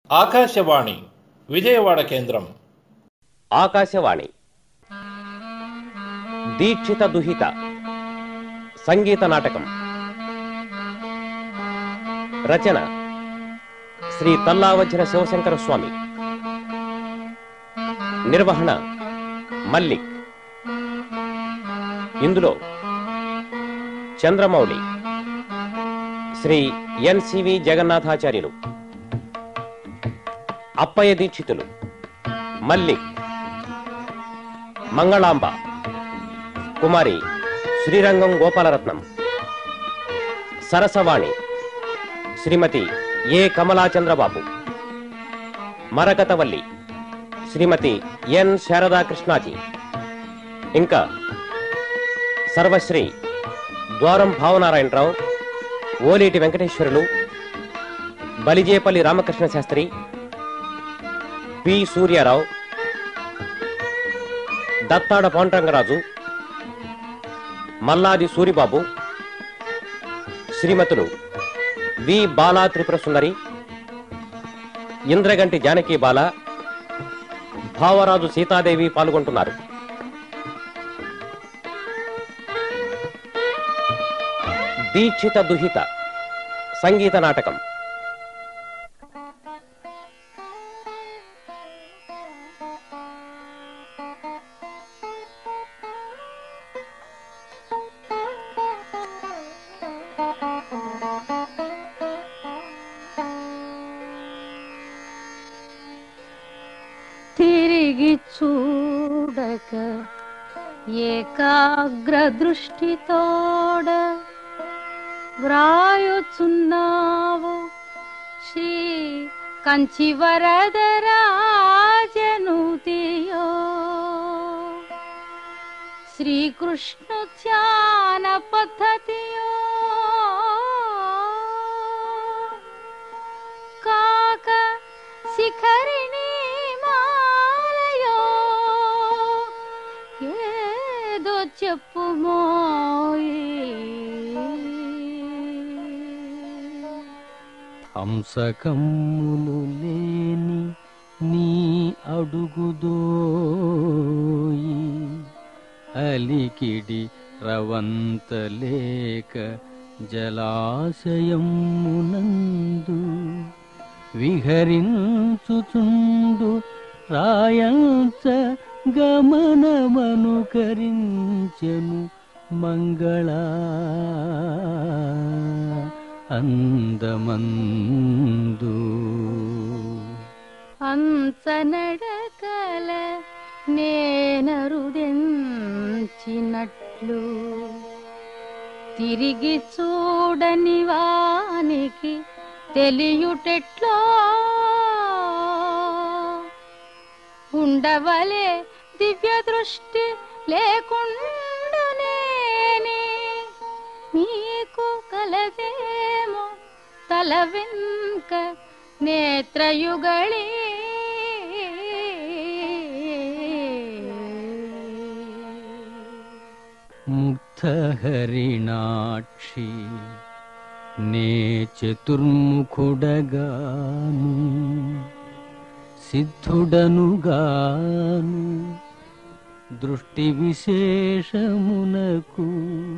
ఆకాశవాణి విజయవాడ కేంద్రం ఆకాశవాణి దీక్షిత దుహిత సంగీత నాటకం రచన శ్రీ తల్లావజ్ర శివశంకర స్వామి నిర్వహణ మల్లిక్ ఇందులో చంద్రమౌళి శ్రీ ఎన్సివి జగన్నాథాచార్యులు అప్పయ్య దీక్షితులు మల్లిక్ మంగళాంబ కుమారి శ్రీరంగం గోపాలరత్నం సరసవాణి శ్రీమతి ఏ కమలాచంద్రబాబు మరకతవల్లి శ్రీమతి ఎన్ శారదా కృష్ణాజీ ఇంకా సర్వశ్రీ ద్వారం భావనారాయణరావు ఓలేటి వెంకటేశ్వరులు బలిజేపల్లి రామకృష్ణ శాస్త్రి పి సూర్యారావు దత్తాడ పాండురంగరాజు మల్లాది సూరిబాబు శ్రీమతులు వి బాలా త్రిపుర సుందరి ఇంద్రగంటి జానకి బాల భావరాజు సీతాదేవి పాల్గొంటున్నారు దీక్షిత దుహిత సంగీత నాటకం తిరిగి చూడక ఏకాగ్ర దృష్టితోడ వ్రాయుచున్నావు శ్రీ కంచి వరదరాజనుతియో శ్రీకృష్ణ ధ్యాన పద్ధతియో కాక శిఖరిణి మాలయో ఏదో చెప్పుమోయి హంసకమ్ములు లేని నీ అడుగుదోయి అలికిడి రవంతలేక జలాశయమునందు విహరించుచుండు రాయంచ గమనమనుకరించెను మంగళ అందమందు అంచనడకల నేనరుదెంచినట్లు తిరిగి చూడని వానికి తెలియుటెట్లో ఉండవలే దివ్య దృష్టి లేకుండానేని మీకు కలదేమో తల వెనుక నేత్రయుగళి ముక్తహరిణాక్షి నే చతుర్ముఖుడగాను సిద్ధుడనుగాను దృష్టి విశేషమునకు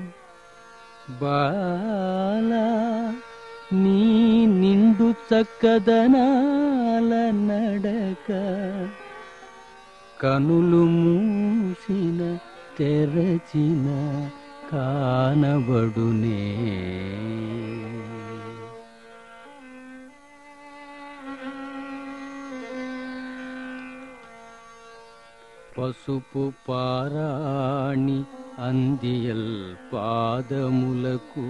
బాల నీ నిండు చక్కదనాల నడక కనులు మూసిన తెరచిన కానబడునే పసుపు పారాణి అందియల్ పాదములకు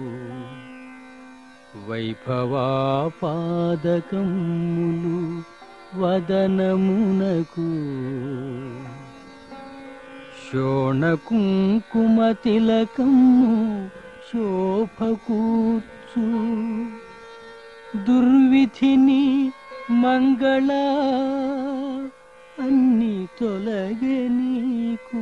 వైభవాపాదకములు వదనమునకు శోణకుంకుమ తిలకము శోభకూర్చు దుర్విధిని మంగళ అన్ని తొలగే నీకు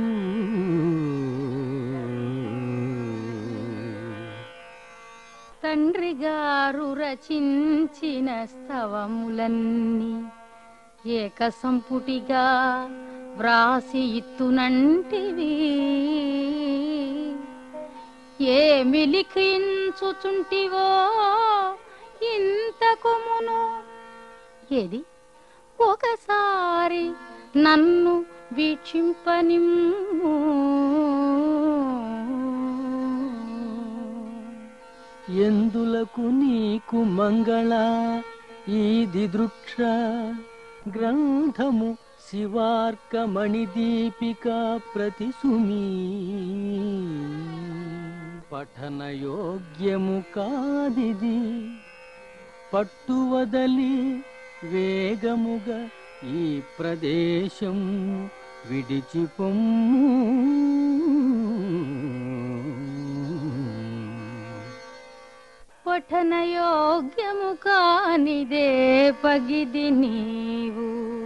త తండ్రి గారు రచించిన స్తవములన్నీ ఏక సంపుటిగా వ్రాసి ఇత్తునంటివి ఏమి లిఖించుచుంటివో ఇంతకు మును ఏది ఒకసారి నన్ను వీక్షింపనిమ్ము ఎందులకు నీకు మంగళ ఈ దిదృక్ష గ్రంథము శివార్కమణి దీపిక ప్రతిసుమీ పఠన యోగ్యము కాదిది పట్టువదలి వేగముగా ఈ ప్రదేశం విడిచిపొమ్ము పఠన యోగ్యము కానిదే పగిది నీవు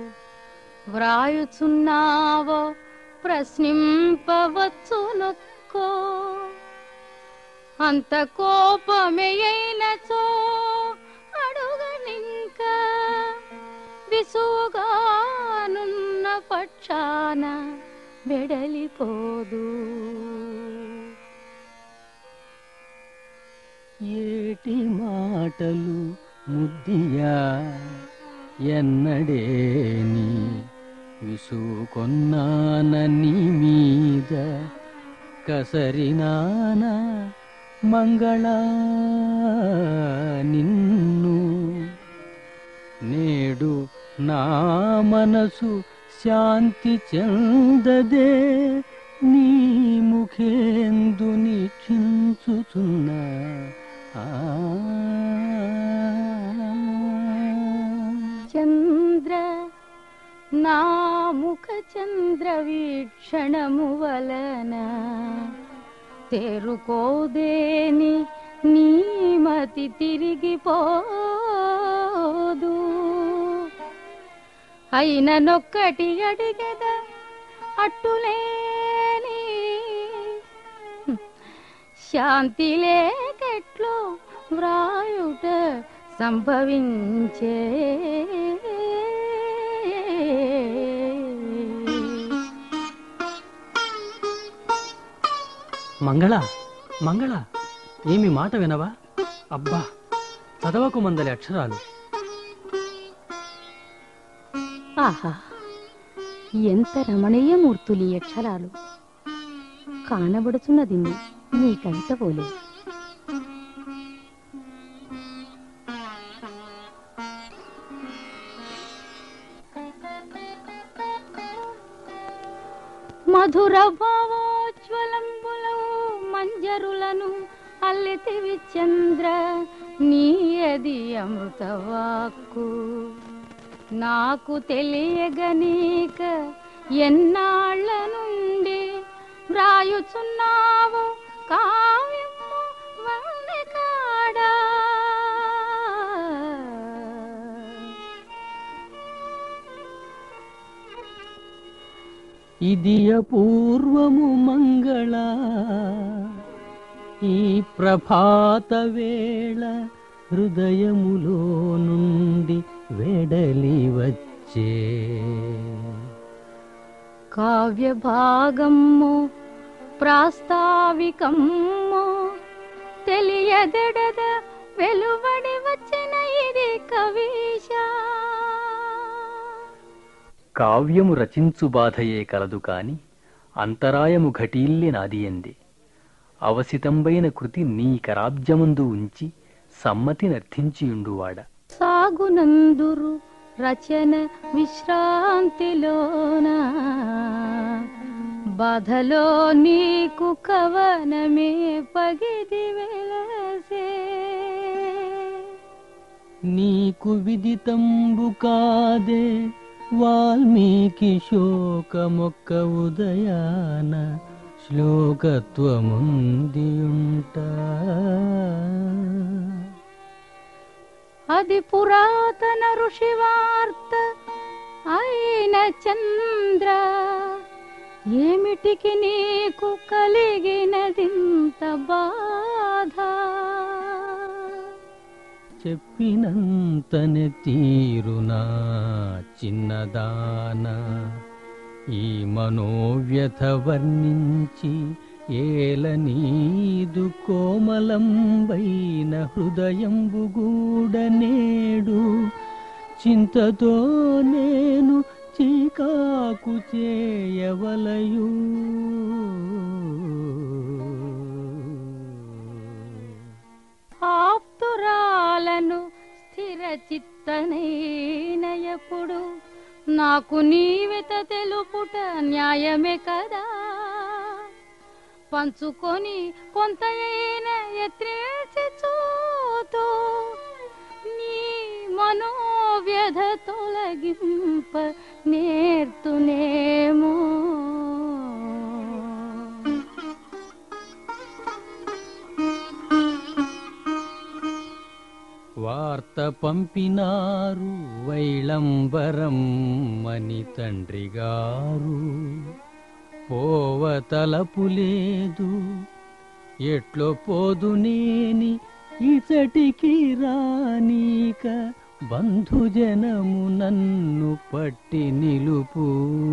వ్రాయుచున్నావో ప్రశ్నింపవచ్చు నొక్కో అంత కోపమే అయినచో అడుగనింక విసుగానున్న పక్షాన వెడలిపోదు ఏటి మాటలు ముద్దియా ఎన్నడేని విసుకొన్నానని మీద కసరినాన మంగళ నిన్ను నేడు నా మనసు శాంతి చెందదే నీ ముఖేందు నిక్షించుచున్నా ఆ. చంద్ర నా ముఖ చంద్ర వీక్షణము వలన తేరుకోదేని నీ మతి తిరిగిపోదు అయిన నొక్కటి అడిగద అట్టులేని శాంతి లేకెట్లో వ్రాయుట సంభవించే మంగళ మంగళ ఏమి మాట వినవా అబ్బా చదవకు మందలి అక్షరాలు ఆహా ఎంత రమణీయమూర్తులు ఈ అక్షరాలు కానబడుతున్నది నీ కవిత పోలే మధుర భావోజ్వలంబులవు మంజరులను అల్లితివి చంద్ర నీయది అమృతవాక్కు నాకు తెలియగనీక ఎన్నాళ్ళ నుండి వ్రాయుచున్నావు కావ్యము వన్నె కాడా ఇది అపూర్వము మంగళ ఈ ప్రభాత వేళ హృదయములో నుండి వెడలి వచ్చే కావ్య భాగము ప్రాస్తావికము తెలియదెడద వెలువడి వచ్చిన ఇది కవీశా కావ్యము రచించు బాధయే కలదు కాని అంతరాయము ఘటీల్లి నాదియంది అవసితంబైన కృతి నీ కరాబ్జమందు ఉంచి సమ్మతి నర్థించియుండువాడ సాగునందురు రచన విశ్రాంతిలోన బాధలో నీకు కవనమే పగిది వెలసే నీకు విదితంబు కాదే వాల్మీకి శోకమొక్క ఉదయాన శ్లోకత్వముందియుంటా అది పురాతన ఋషి వార్త అయిన చంద్ర ఏమిటికి నీకు కలిగినదింత బాధ చెప్పినంతనే తీరునా చిన్నదాన ఈ మనోవ్యథ వర్ణించి ఏల నీదు కోమలంబైన హృదయంబుగూడ నేడు చింతతో నేను చీకాకు చేయవలయు ఆప్తురాలను స్థిర చిత్తనైనయపుడు నాకు నీవిత తెలుపుట న్యాయమే కదా పంచుకొని కొంతైన ఎత్రేసి చూతూ నీ మనోవ్యధ తొలగింప నేర్తునేమో వార్త పంపినారు వైళంబరం మని తండ్రి గారు పోవ తలపు లేదు ఎట్లో పోదు నేని ఇచటికి రానీక బంధుజనము నన్ను పట్టి నిలుపు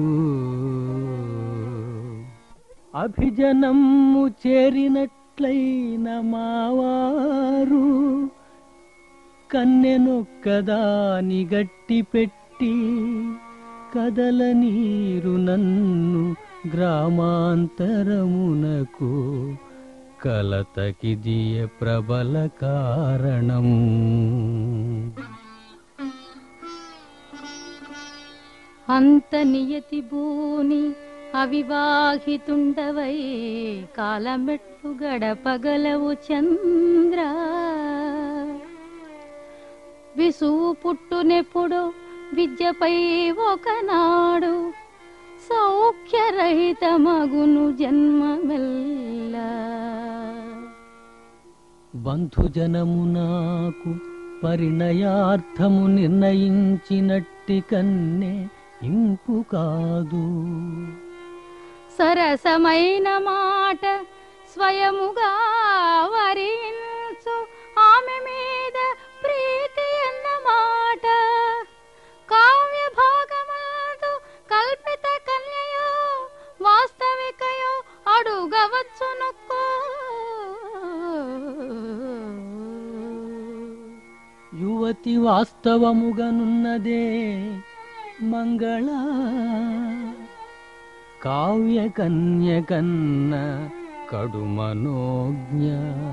అభిజనము చేరినట్లైన మావారు కన్నెనొక్కదాని గట్టి పెట్టి కదల నీరు నన్ను గ్రామాంతరమునకు కలతకిదియ ప్రబల కారణం అంత నియతి భూని అవివాహితుండవై కాలమెట్లు గడపగలవు చంద్ర విసువు పుట్టునెప్పుడు విద్యపై ఒకనాడు సౌఖ్యరహితమగును జన్మమెల్ల బంధుజనము నాకు పరిణయార్థము నిర్ణయించినట్టి కన్నే ఇంపు కాదు సరసమైన మాట స్వయముగా వరించు ఆమె మీద ప్రీతి అన్న మాట కావ్య భాగమందు కల్పిత కన్యయో వాస్తవికయో అడుగవచ్చునుకో యువతి వాస్తవముగనున్నదే మంగళ కావ్య కన్య కన్న కడు మనోజ్ఞ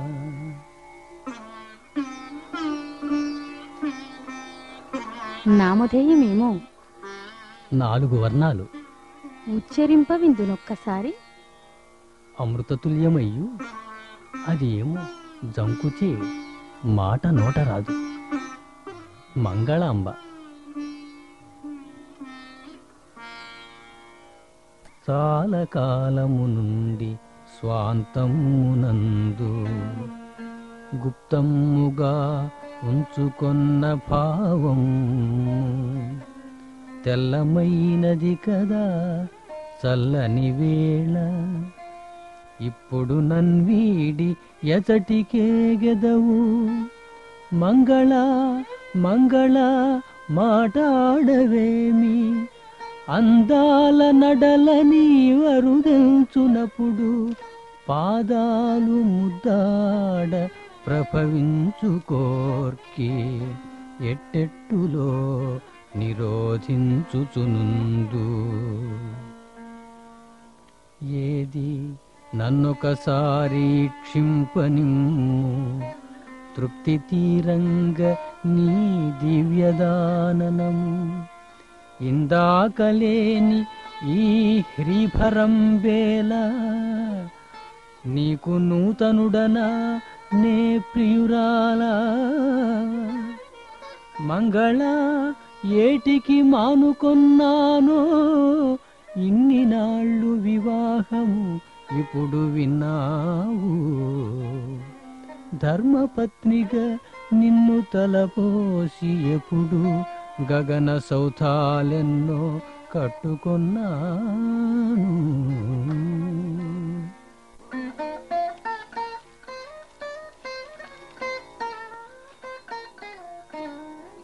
నామధేయమేమో నాలుగు వర్ణాలు ఉచ్చరింప విందునొక్కసారి అమృతతుల్యమయ్యు అది ఏమో జంకుచే మాట నోట రాదు మంగళాంబ చాలా కాలము నుండి స్వాంతమునందు గుప్తముగా ఉంచుకొన్న భావం తెల్లమైనది కదా చల్లని వేళ ఇప్పుడు నన్వీడి ఎచటికే గెదవు మంగళ మంగళ మాటాడవేమి అందాల నడలని వరుదెంచునప్పుడు పాదాలు ముద్దాడ ప్రభవించుకోర్కి ఎట్టెట్టులో నిరోధించుచునుందు ఏది నన్నొకసారి క్షింపనిమ్ము తృప్తి తీరంగ నీ దివ్యదాననము ఇందాకలేని ఈ హ్రీభరం వేళ నీకు నూతనుడనా నే ప్రియురాలా మంగళ ఏటికి మానుకొన్నానో ఇన్ని నాళ్ళు వివాహము ఇప్పుడు విన్నావు ధర్మపత్నిగా నిన్ను తలపోసి ఎప్పుడు గగన సౌధాలెన్నో కట్టుకొన్నాను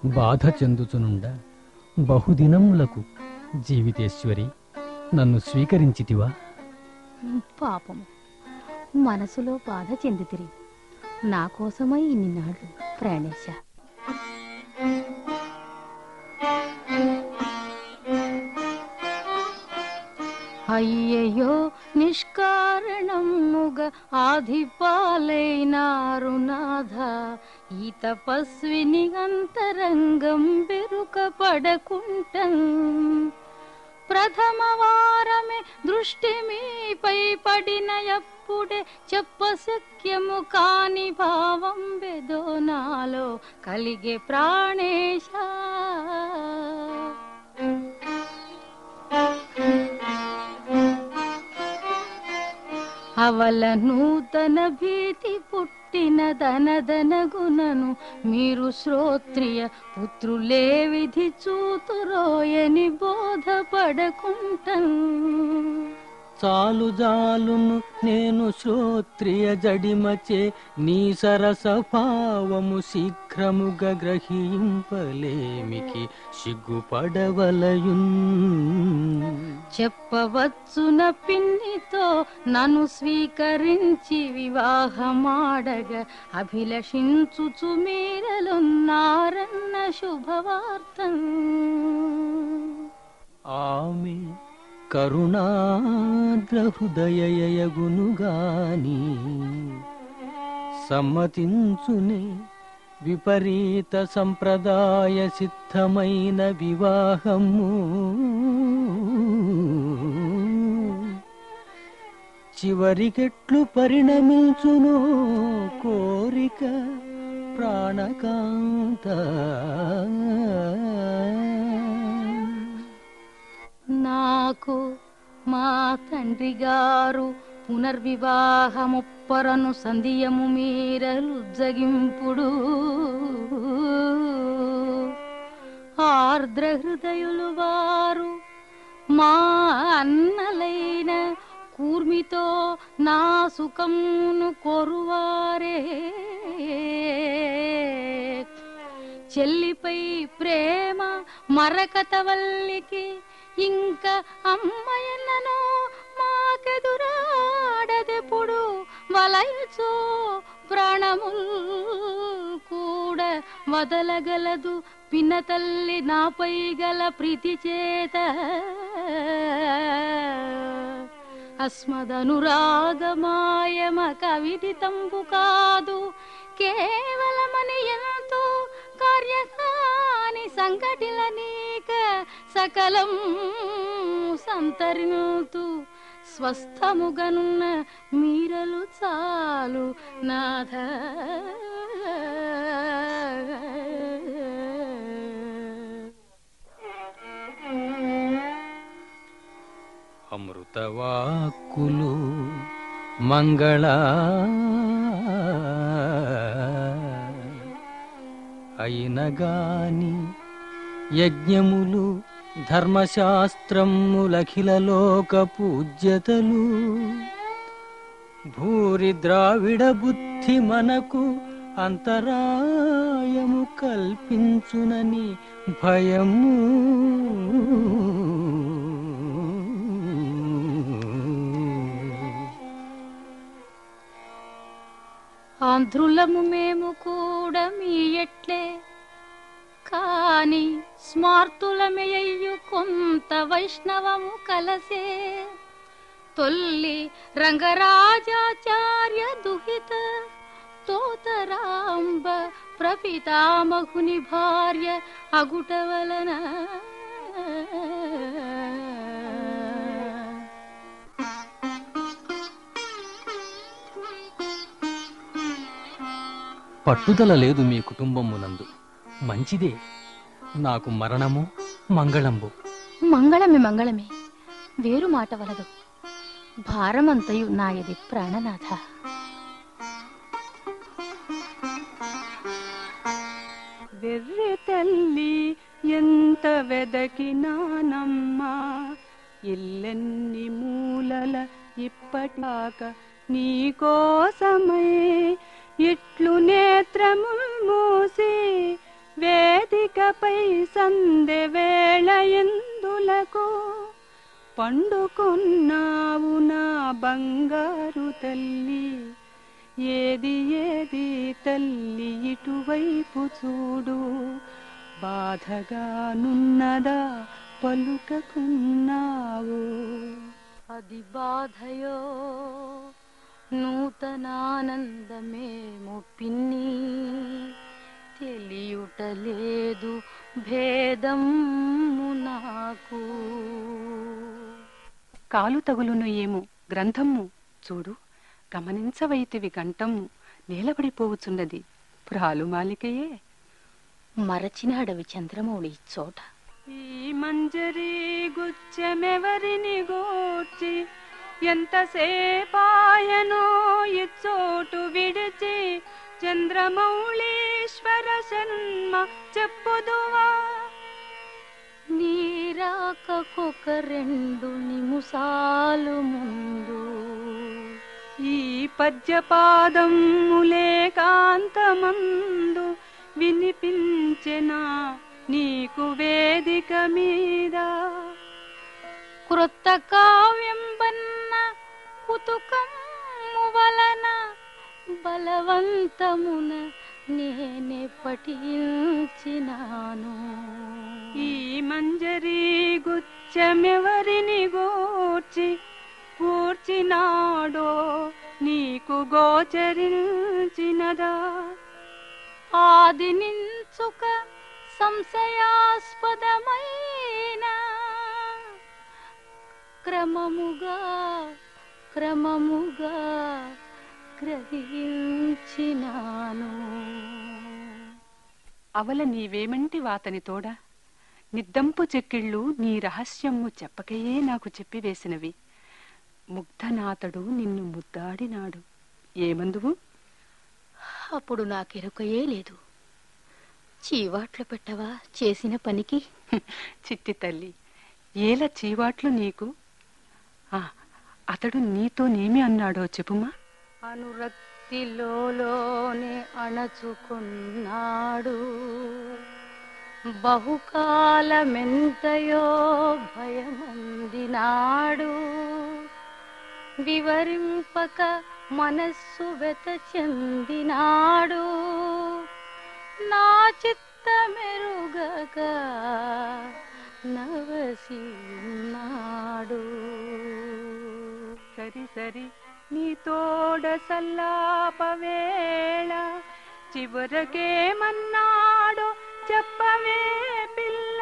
బాధ చెందుచునుండ బహుదినములకు జీవితేశ్వరి నన్ను స్వీకరించితివా పాపము మనసులో బాధ చెందితిరి నా కోసమై ఇన్ని నాళ్ళు ప్రాణేశ అయ్యయ్యో నిష్కారణముగ ఆధిపాలైనారు నాథ ఈ తపస్విని అంతరంగం బెరుక పడకుంటం ప్రథమ వారమే దృష్టి మీపై పడిన ఎప్పుడే చెప్పశక్యము కాని భావం బెదో నాలో కలిగే ప్రాణేశ అవల నూతన భీతి పుట్టిన దనదన గుణను మీరు శ్రోత్రియ పుత్రులే విధి చూతురోయని బోధపడకుంటం చాలు జాలును నేను శ్రోత్రియ జడిమచే నీ సరస భావము శీఘ్రముగ గ్రహింపలేమికి సిగ్గుపడవలయున్ చెప్పవచ్చున పిన్నితో నన్ను స్వీకరించి వివాహమాడగ అభిలషించుచు మీరలున్నారన్న శుభవార్తం ఆమె కరుణాద్ర హృదయయగునుగాని సమ్మతించునే విపరీత సంప్రదాయ సిద్ధమైన వివాహము చివరికెట్లు పరిణమించును కోరిక ప్రాణకాంత నాకు మా తండ్రి గారు పునర్వివాహముప్పరను సంధియము మీరలు జగింపుడు ఆర్ద్ర హృదయులు వారు మా అన్నలైన కూర్మితో నా సుఖమును కొరువారే చెల్లిపై ప్రేమ మరకతవల్లికి ఇంకా అమ్మయన్నను మాకెదురాడదెప్పుడు వలయచో ప్రాణముల్ కూడా వదలగలదు పిన్న తల్లి నాపై గల ప్రీతి చేత అస్మదనురాగమాయమ కవిదితంబు కాదు కేవలమని ఎంతో కార్యకాని సంకటిల నీక సకలం సంతరింతు స్వస్థముగనున్న మీరలు చాలు నాథ అమృతవాక్కులు మంగళ అయినగాని యజ్ఞములు ధర్మశాస్త్రములఖిల లోక పూజ్యతలు భూరి ద్రావిడ బుద్ధి మనకు అంతరాయము కల్పించునని భయము ఆంధ్రులము మేము కూడా మీ ఎట్లే కాని స్మార్తులమయ్యు కొంత వైష్ణవము కలసే తొల్లి రంగరాజాచార్య దుహిత తోతరాంబ ప్రపితామహుని భార్య అగుట వలన పట్టుదల లేదు మీ కుటుంబమునందు మంచిదే నాకు మరణము మంగళంబు మంగళమే మంగళమే వేరు మాట వలదు భారమంతయు నాయది ప్రాణనాథ వెర్రి తల్లి ఎంత వెదకినానమ్మా ఇల్లెన్ని మూలల ఇప్పటాక నీకోసమై ఇట్లు నేత్రముల్ మూసి వేదికపై సందె వేళ ఎందులకు పండుకున్నావు నా బంగారు తల్లి ఏది ఏది తల్లి ఇటువైపు చూడు బాధగానున్నదా పలుకకున్నావు అది బాధయో నూతనానందమేమో పిన్ని తెలియుటలేదు భేదము నాకు కాలు తగులును ఏమో గ్రంథము చూడు గమనించవైతివి గంటము నేలబడిపోవచున్నది ప్రాలుమాలికయే మరచిన అడవి చంద్రమౌళి చోట ఈ మంజరి గుచ్చెమెవరిని గూర్చి ఎంతసేపాయనో ఇచ్చోటు విడిచి చంద్రమౌళీశ్వర శర్మ చెప్పుదువా నీరాకొక రెండు నిముసాలు ముందు ఈ పద్యపాదములే కాంతమందు వినిపించెనా నీకు వేదిక మీద క్రొత్త కావ్యంబన్న కుతుకము వలన బలవంతమున నేనే పఠించినాను ఈ మంజరి గుచ్చెమెవరిని గూర్చి కూర్చినాడో నీకు గోచరించినదా ఆది నించుక సంశయాస్పదమైన క్రమముగా క్రమముగా గ్రహించినాను అవల నీవేమంటి వాతని తోడ నిద్దంపు చెక్కిళ్ళు నీ రహస్యము చెప్పకయే నాకు చెప్పివేసినవి ముగ్ధనాథడు నిన్ను ముద్దాడినాడు ఏమందువు అప్పుడు నాకెరుకయే లేదు చీవాట్లు పెట్టవా చేసిన పనికి చిట్టి తల్లి ఏల చీవాట్లు నీకు ఆ, అతడు నీతోనేమి అన్నాడో చెప్పుమా అనురక్తిలోనే అణచుకున్నాడు బహుకాలమెంతయో భయమందినాడు వివరింపక మనస్సు వెత చెందినాడు నా చిత్తమెరుగక నవసిన్నాడు సరి సరి నీ తోడ సల్లాపవేళ చివరకేమన్నాడో చెప్పవే పిల్ల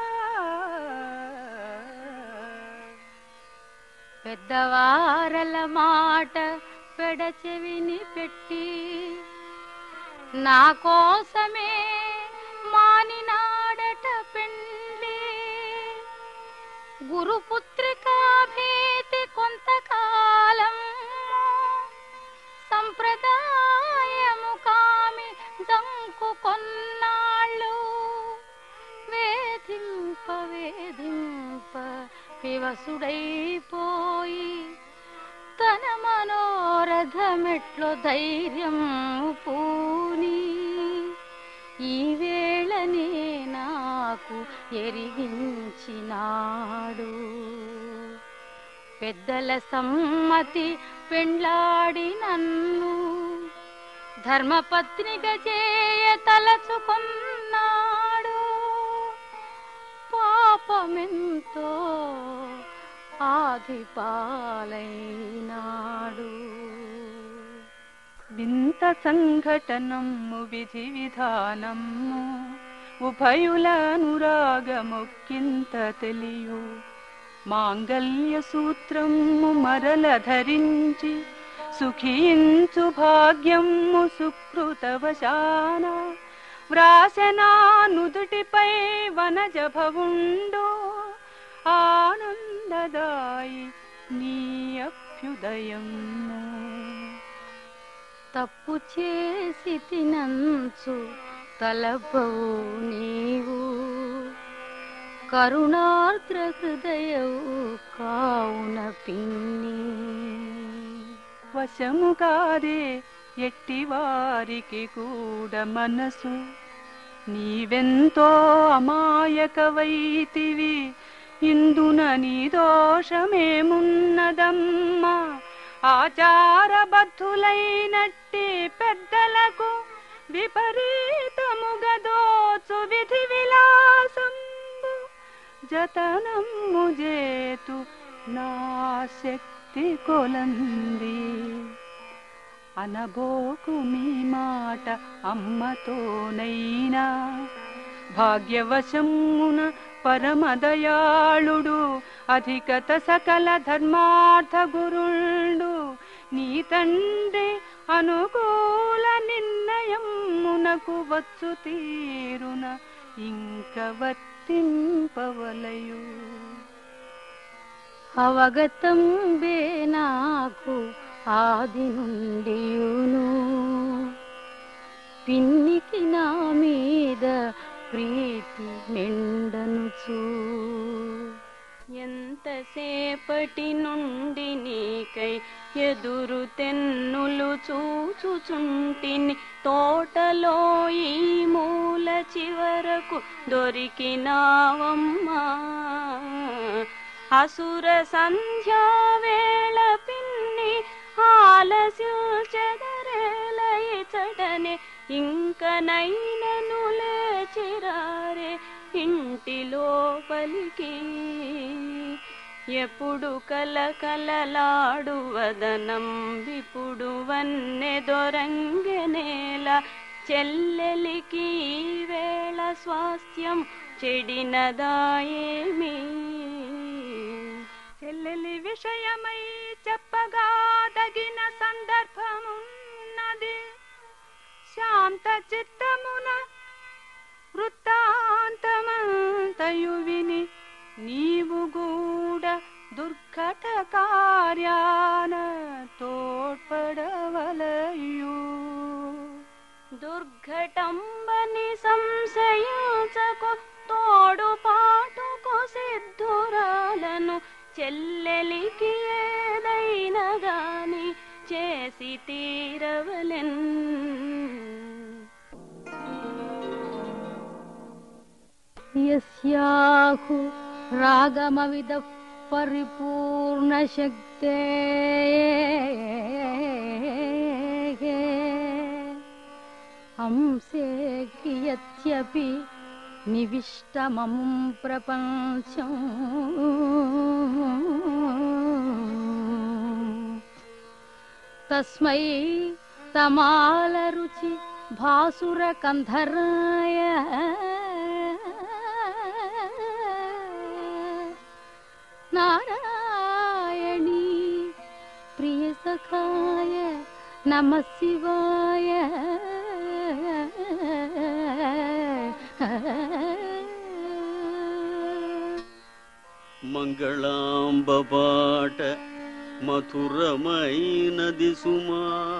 పెద్దవారల మాట పెడచెవిని పెట్టి నా కోసమే మానినాడట పెండ్లి గురుపుత్రికా భీతి కొంతకాలం సంప్రదాయము కామి దంకు కొన్నాళ్ళు వేధింప వేధింప వివసుడైపోయి తన మనోరథమెట్లో ధైర్యం పూని ఈ వేళనే నాకు ఎరిగించినాడు పెద్దల సమ్మతి పెండ్లాడి నన్ను ధర్మపత్నిక చేయ తలచుకున్నాడు పాపమెంతో ఆదిపాలైనాడు వింత సంఘటనము విధి విధానము ఉభయుల అనురాగమొక్కింత తెలియు మాంగల్య సూత్రము మరల ధరించి సుఖించు భాగ్యము సుకృతవశాన వ్రాసనా నుదుటిపై వనజ భవుండు ఆనందదాయి నీ అభ్యుదయము తప్పు చేసి తినంచు తలపవు నీవు కరుణార్ద్ర హృదయవు కావున పిన్ని వశము కాదే ఎట్టి వారికి కూడా మనసు నీవెంతో అమాయకవైతివి ఇందున నీ దోషమేమున్నదమ్మా ఆచారబద్ధులైనట్టి పెద్దలకు విపరీతముగా దోచు విధి విలాసంబు జతనము జేతు నా శక్తి కొలంది అనబోకు మీ మాట అమ్మతోనైనా భాగ్యవశమున పరమదయాళుడు అధికత సకల ధర్మార్థ గురుండు నీ తండ్రి అనుకూల నిర్ణయమునకు వచ్చు తీరున ఇంక వర్తింపవలయు అవగతం బే నాకు ఆది నుండియును పిన్నికి నా మీద ప్రీతి మెండనుచు ఎంతసేపటి నుండి నీకై ఎదురు తెన్నులు చూచుచుంటిని తోటలో ఈ మూల చివరకు దొరికినావమ్మా అసుర సంధ్యా వేళ పిన్ని ఆలస్యుచెదరేల ఇచటనే ఇంకనైనను లేచిరారే ఇంటి లోపలికి ఎప్పుడు కల కలలాడు వదనం విపుడు వన్నె దొరంగనేల చెల్లెలికి ఈ వేళ స్వాస్థ్యం చెడినదాయేమి చెల్లెలి విషయమై చెప్పగా తగిన సందర్భమున్నది శాంత చిత్తమున వృత్తాంతమంతయు విని నీవు కూడా దుర్ఘట కార్యాన తోడ్పడవలయు దుర్ఘటంబని సంశయించకు తోడు పాటుకు సిద్ధురాలను చెల్లెలికి ఏదైనా గాని చేసి తీరవలెన్ యస్యాహు రాగమవిద పరిపూర్ణ శక్తే హంసే కియత్యపి నివిష్టమముం ప్రపంచం తస్మై తమాల రుచి భాసుర కంధరాయ నారాయణీ ప్రియ సఖాయ నమ శివాయ మంగళాంబపాట మధురమైనది సుమా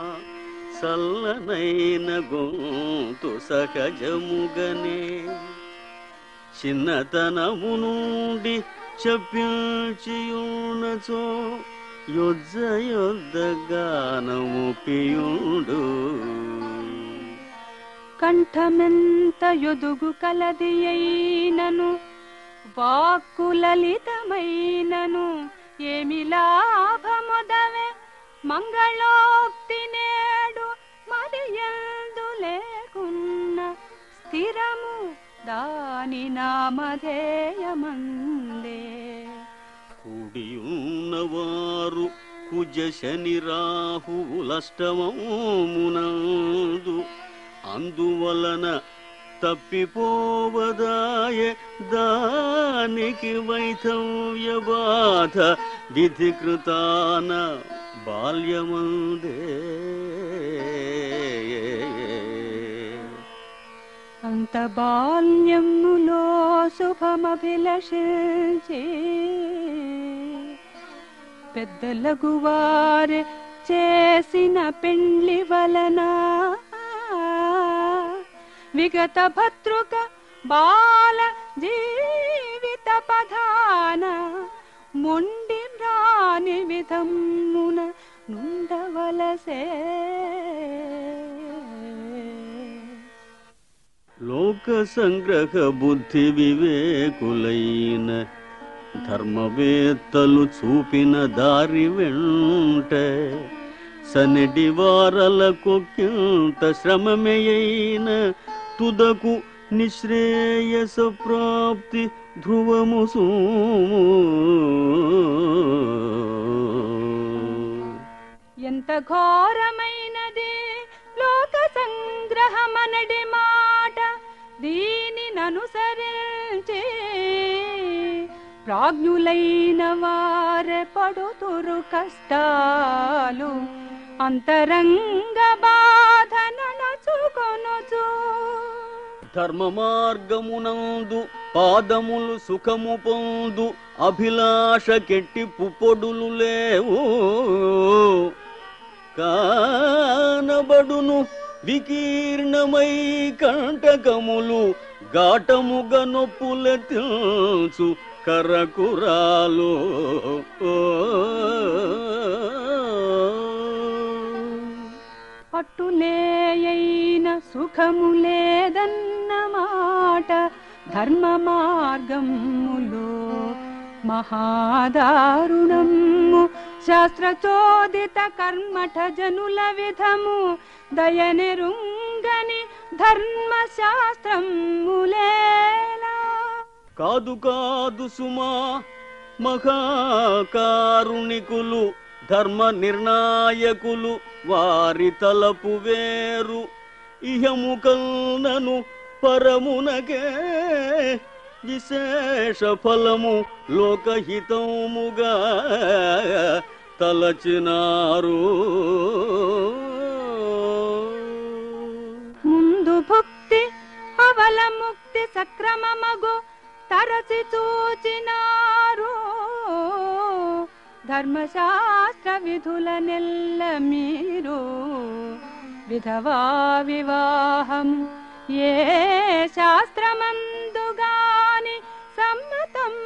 సల్లనైన గొంతు సహజముగనే చిన్నతనము నుండి చెప్పించియున్నచో యొజ్జ యొద్ద గానము పియుడు కంఠమెంత యొదుగు కలది అయినను వాక్కు లలితమైనను ఏమి లాభముదవే మంగళోక్తి నేడు మరియందు లేకున్న స్థిరము దాని నామధేయమందే కూడియున్నవారు కుజ శని రాహువులష్టమమునందు అందువలన తప్పిపోవదాయ దానికి వైధవ్య బాధ విధికృతాన బాల్యమందే అంత బాల్యములో శుభమభిలషించి పెద్దలకు వారే చేసిన పెండ్లి వలన విగత భద్రుక బాల జీవిత పధాన మొండి రాని విధమున నుండవలసే లో లోక సంగ్రహ బుద్ధి వివేకులైన ధర్మవేత్తలు చూపిన దారి వెంట సనడి వారలకొక్కింత శ్రమమేయైన తుదకు నిశ్రేయస ప్రాప్తి ధ్రువము సూము ఎంత ఘోరమైనది లోక సంగ్రహమనడి మాట దీనిని అనుసరించి ప్రాజ్ఞులైన వారె పడుతురు కష్టాలు అంతరంగ బాధన నచుకొనుచు ధర్మ మార్గమునందు పాదములు సుఖము పొందు అభిలాష కెట్టి పుప్పొడులు లేవు కానబడును వికీర్ణమై కంటకములు ఘాటముగా నొప్పుల తెలుసు కరకురాలు పట్టులేయైన సుఖము లేదన్న మాట ధర్మ మార్గములో మహాదారుణము శాస్త్రచోదిత కర్మఠ జనుల విధము దయనెరుంగని ధర్మ శాస్త్రములేలా కాదు కాదు సుమా మహాకారుణికులు ధర్మ నిర్ణాయకులు వారి తలపు వేరు ఇహముకల్నను పరమునకే విశేష ఫలము లోకహితముగా తలచినారు ముందు భుక్తి అవల ముక్తి సక్రమమగు తరచి చూచినారు ధర్మశాస్త్ర విధుల నెల్ల మీరు విధవా వివాహము ఏ శాస్త్రమందు గాని సమ్మతం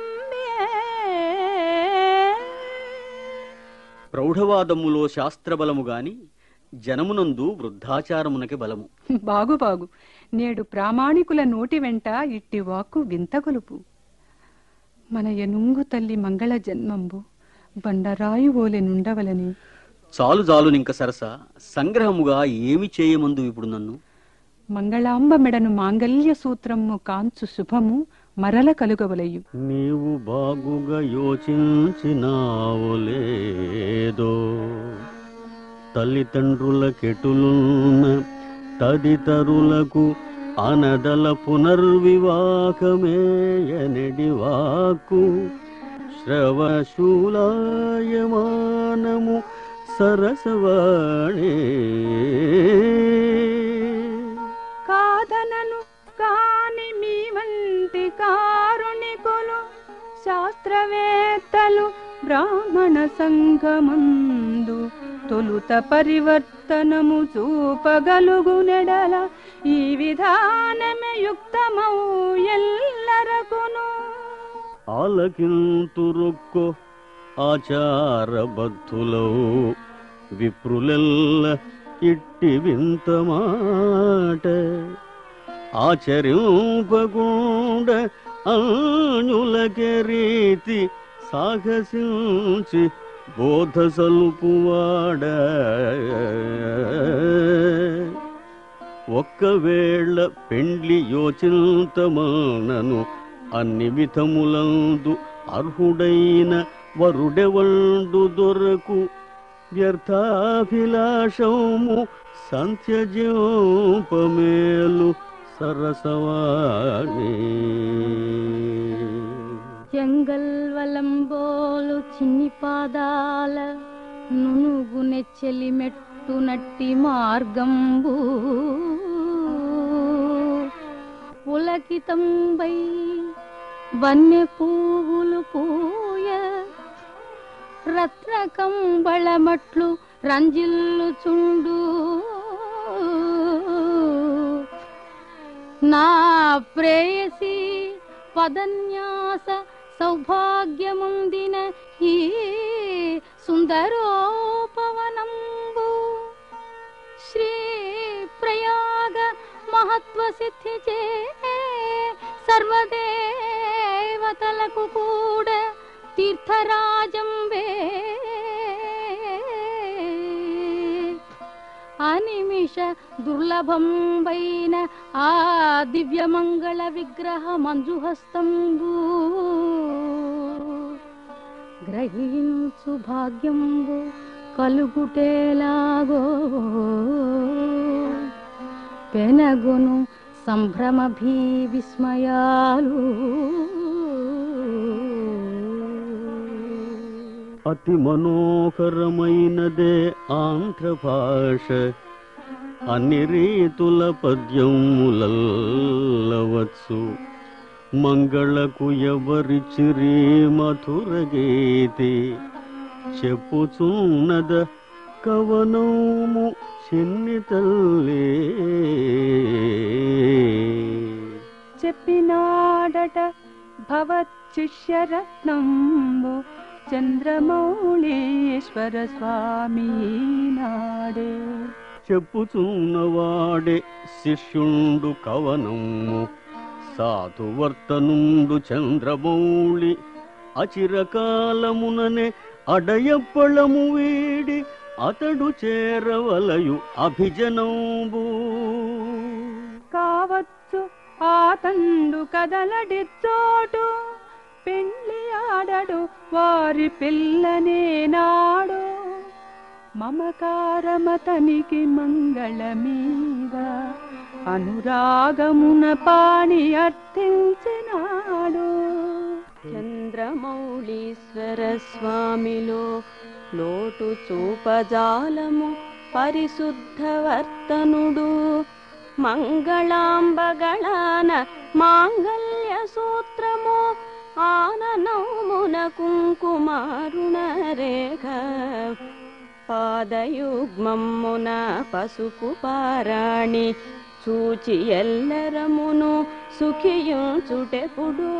ప్రౌఢవాదములో శాస్త్రబలము గాని జనమునందు వృద్ధాచారమునకి బలము బాగు బాగు నేడు ప్రామాణికుల నోటి వెంట ఇట్టి వాక్కు వింతగొలుపు మన ఎనుంగు తల్లి మంగళ జన్మంబు బండరాయి ఓలె నుండవలని చాలు చాలు నింక సరస సంగ్రహముగా ఏమి చేయమందు ఇప్పుడు నన్ను మంగళాంబ మెడను మాంగల్య సూత్రము కాంచు శుభము మరల కలుగవలయు నీవు బాగుగా యోచించినావు లేదో తల్లిదండ్రుల కెటులున్న తదితరులకు అనదల పునర్వివాహమేయనడి వాకు శ్రవశూలాయమానము సరసవాణి కాదనను కాని మీ వంటి కారుణికులు శాస్త్రవేత్తలు బ్రాహ్మణ సంఘమందు తొలుత పరివర్తనము చూపగలుగు నెడల ఈ విధానమే యుక్తమౌ ఎల్లరకును ఆలకింతురొక్కో ఆచారబద్ధులో విప్రులెల్ల ఇట్టి వింత మాట ఆచరింపకుండా అన్యులకే రీతి సాహసించి బోధ సలుపువాడ ఒక్కవేళ పెండ్లి యోచింతమానను అన్ని విధములందు అర్హుడైన వరుడెవండు దొరకు వ్యర్థాభిలాషము సంత్యజోపమేలు సరసవాణి చెంగల్వలంబోలు చిన్ని పాదాల నునుగు నెచ్చెలి మెట్టు నట్టి మార్గంబు పులకితంబై వన్య పువ్వులు పూయ రత్నకంబళమట్లు రంజిల్లుచుండు నా ప్రేయసి పదన్యాస సౌభాగ్యముందిన ఈ సుందరోపవనంబు శ్రీ ప్రయాగ మహత్ సత్వసిద్ధి చే సర్వదేవతలకు కూడా తీర్థరాజం వే అనిమిష దుర్లభం వైన ఆ దివ్యమంగళ విగ్రహ మంజుహస్తంబు గ్రహించు భాగ్యంబు కలుగుటేలాగో పెనగును సంభ్రమ భీ విస్మయాలు అతి మనోహరమైనదే ఆంధ్ర భాష అన్ని రీతుల పద్యములవచ్చు మంగళకు ఎవరి చిరి మధుర గీతి చెప్పుచున్నద కవనము చిన్ని తల్లే చెప్పినాడట భవచ్చిష్యరత్నంబు చంద్రమౌళీశ్వర స్వామి నాడే చెప్పుచున్నవాడే శిష్యుండు కవనము సాధువర్తనుండు చంద్రమౌళి అచిరకాలముననే అడయప్పళము వీడి అతడు చేరవలయు అభిజనంబు కావచ్చు ఆతండు కదలడి చోటు పెళ్లి ఆడడు వారి పిల్లనే నాడు మమకారమతనికి మంగళ మీద అనురాగమున పాణి అర్థించినాడు చంద్రమౌళీశ్వర స్వామిలో లోటు చూపజాలము పరిశుద్ధ వర్తనుడు మంగళాంబగళాన మాంగల్య సూత్రము ఆననమున కుంకుమారుణ రేఖ పాదయుగ్మమ్మున పసుపు పారాణి చూచి ఎల్లరమును సుఖియుచుటెప్పుడు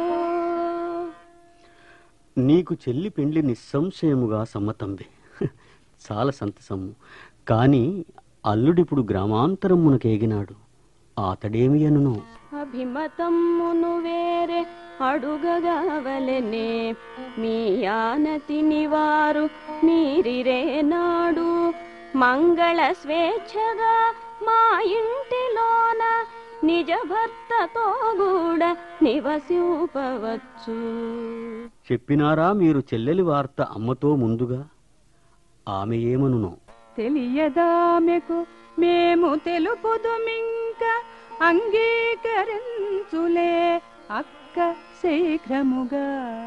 నీకు చెల్లి పెండ్లి నిస్సంశయముగా సమ్మతంబే చాలా సంతసము కాని అల్లుడిప్పుడు గ్రామాంతరమునకేగినాడు అతడేమి అనును అభిమతమ్మును వేరే అడుగగవలెనే మీ ఆనతిని వారు మీరిరే నాడు మంగళ స్వేచ్ఛగా మా ఇంటిలోన నిజ భర్తతో కూడా నివసింపవచ్చు చెప్పినారా మీరు చెల్లెలి వార్త అమ్మతో ముందుగా ఆమె ఏమనునో తెలియదామెకు మేము తెలుపుదుమింక అంగీకరించులే అక్క శీఘ్రముగా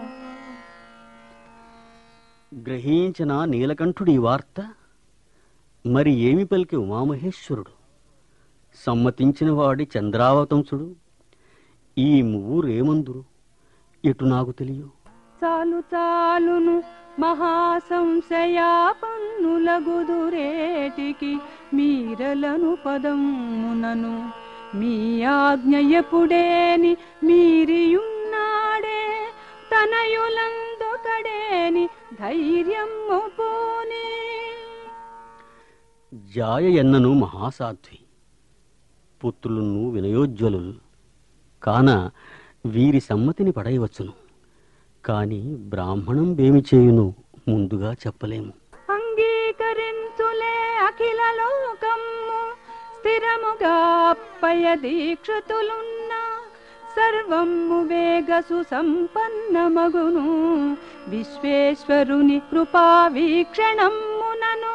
గ్రహించిన నీలకంఠుడి వార్త మరి ఏమి పలికి ఉమామహేశ్వరుడు సమ్మతించిన వాడి చంద్రావతంసుడు ఈ ఊరేమందురు ఎటు నాకు తెలియ చాలు చాలును మహాసంశయా పన్నుల గుదురేటికి మీరలను పదమునను మీ ఆజ్ఞ ఎప్పుడేని మీరియున్నాడే తనయులందొకడేని ధైర్యము పోనీ జాయ ఎన్నను మహాసాధ్వి పుత్రులను వినయోజ్వలు కాన వీరి సమ్మతిని పడయవచ్చును కాని బ్రాహ్మణం వేమి చేయును ముందుగా చెప్పలేము అంగీకరించులే అఖిల లోకము స్థిరముగా అప్పయ దీక్షతులున్న సర్వము వేగసు సంపన్నమగును విశ్వేశ్వరుని కృపా వీక్షణమునను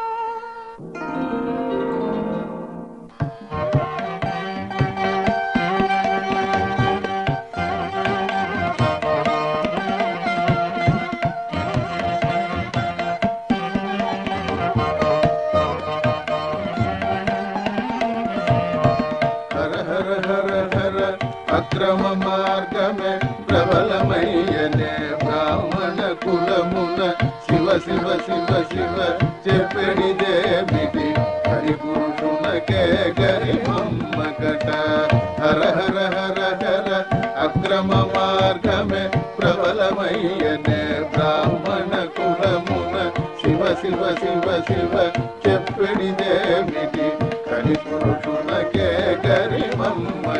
హర హర హర హర అక్రమ మార్గమే ప్రబలమయ్యనే బ్రాహ్మణ కులమున శివ శివ శివ శివ చెప్పిడిదేమిటి హరి పురుషునకే గరిమమ్మకట హర హర హర హర అక్రమ మార్గమే ప్రబలమయ్యనే బ్రాహ్మణ కులమున శివ శివ శివ శివ చెప్పిడిదేమిటి కలి పురుషునకే గరిమమ్మ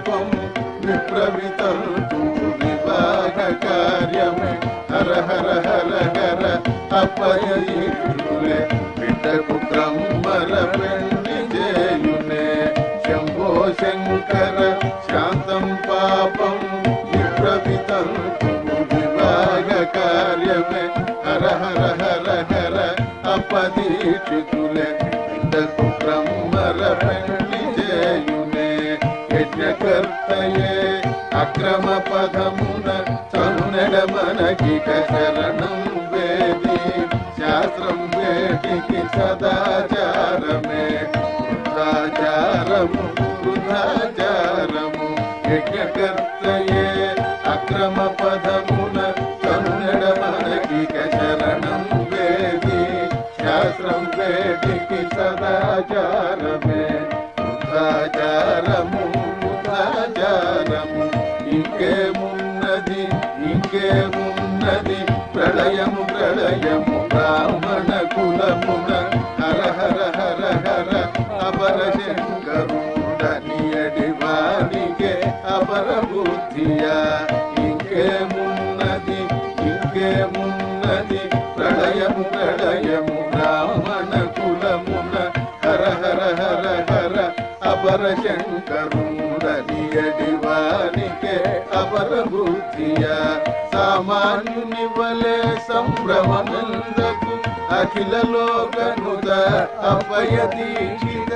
పాపం విప్రవితంతు విభాగ కార్యమే హర హర హర హర అపయీటులే బిడ్డకు క్రమ్మర పెళ్లి చేయునే శంభో శంకర శాంతం పాపం విప్రవితంతు విభాగ కార్యమే హర హర హర హర అపదీక్షితులే బిడ్డకు క్రమ్మర పెళ్లి చేయునే యజ్ఞకర్తయే అక్రమ పదమున చనునెడ మనకిక శరణం వేది శాస్త్రం వేటికి సదాచారమే వృద్ధాచారము వృద్ధాచారము యజ్ఞకర్తయే అక్రమ పదమున చనునెడ మనకిక శరణం వేది శాస్త్రం వేటికి సదాచారమే వృద్ధాచారము వృద్ధాచారము ఇంకేమున్నది ఇంకేమున్నది ప్రళయము ప్రళయము బ్రాహ్మణ కులమున హర హర హర హర అపర శంకరుడనియడి వానికే అపర బుద్ధియా ఇంకేమున్నది ఇంకేమున్నది ప్రళయము ప్రళయము బ్రాహ్మణ కులమున హర హర హర హర అపర శంకరుడనియడి వానికే అపర బుద్ధియా సామాన్యుని వలె సంభ్రమనందకు అఖిల లోకనుత అపయ దీక్షిత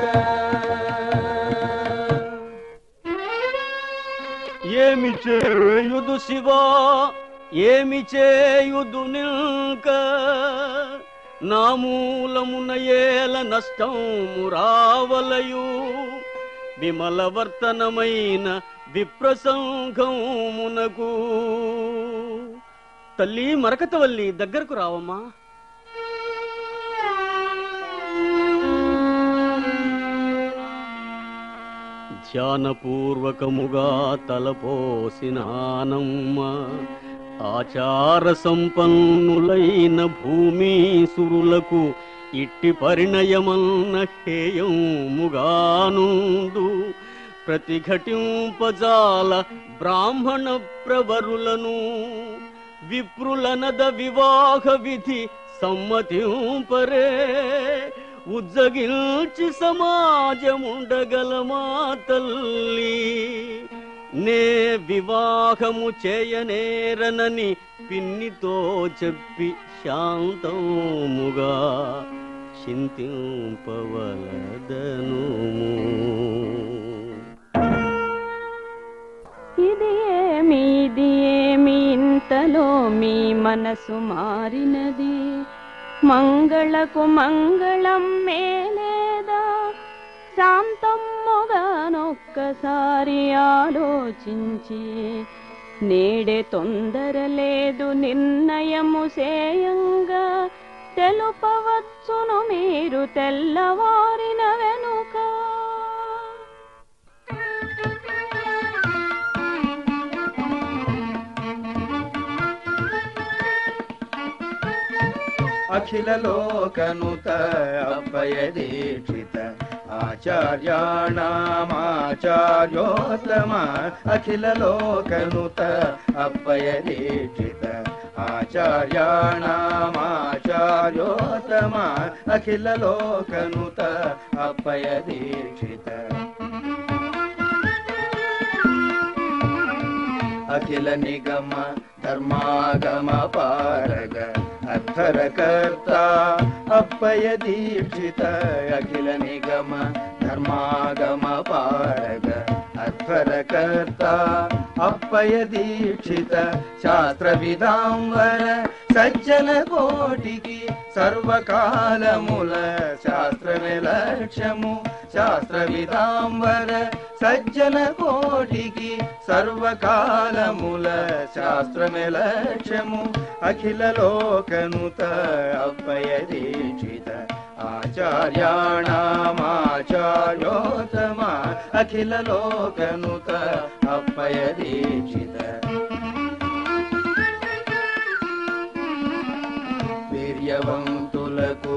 ఏమి చేయుదు శివా ఏమి చేయుదు నిల్క నా మూలమున ఏల నష్టము రావలయు విమలవర్తనమైన విప్రసంఘమునకు తల్లి మరకతవల్లి దగ్గరకు రావమ్మా ధ్యానపూర్వకముగా తలపోసినానమ్మ ఆచార సంపన్నులైన భూమీసురులకు ఇట్టి పరిణయమన్న హేయముగానుందు ప్రతిఘటింపజాల బ్రాహ్మణ ప్రవరులను విప్రులనద వివాహ విధి సమ్మతింపరే ఉజ్జగిల్చి సమాజముండగలమా తల్లి నే వివాహము చేయనేరనని పిన్నితో చెప్పి శాంతముగా చింతింపవలదను ఇది ఏమి ఇది ఏమి ఇంతలో మీ మనసు మారినది మంగళకు మంగళం మేలేదా శాంతమ్ముగానొక్కసారి ఆలోచించి నేడే తొందర లేదు నిర్ణయము సేయంగా తెలుపవచ్చును మీరు తెల్లవారిన వెనుక అఖిల లోకనుత అభయ దీక్షిత ఆచార్యాణామాచార్యోత్తమ అఖిల లోకనుత అభయ దీక్షిత ఆచార్యాణామాచార్యోత్తమ అఖిల లోకనుత అభయ దీక్షిత అఖిల నిగమ ధర్మాగమ పారగ అర్థరకర్త అప్పయ దీక్షిత అఖిల నిగమ ధర్మాగమ పారగ అర్థరకర్త అప్పయ దీక్షిత శాస్త్ర విధాంవర సజ్జన కోటికి సర్వకాలముల శాస్త్రమే లక్ష్యము శాస్త్ర విధాంవర సజ్జన కోటికి సర్వకాలముల శాస్త్రమే లక్ష్యము అఖిల లోకనుత అవ్వయ దీక్షిత ఆచార్యాణామాచార్యోత్తమ అఖిల లోకనుత అవ్వయ దీక్షిత వీర్యవంతులకు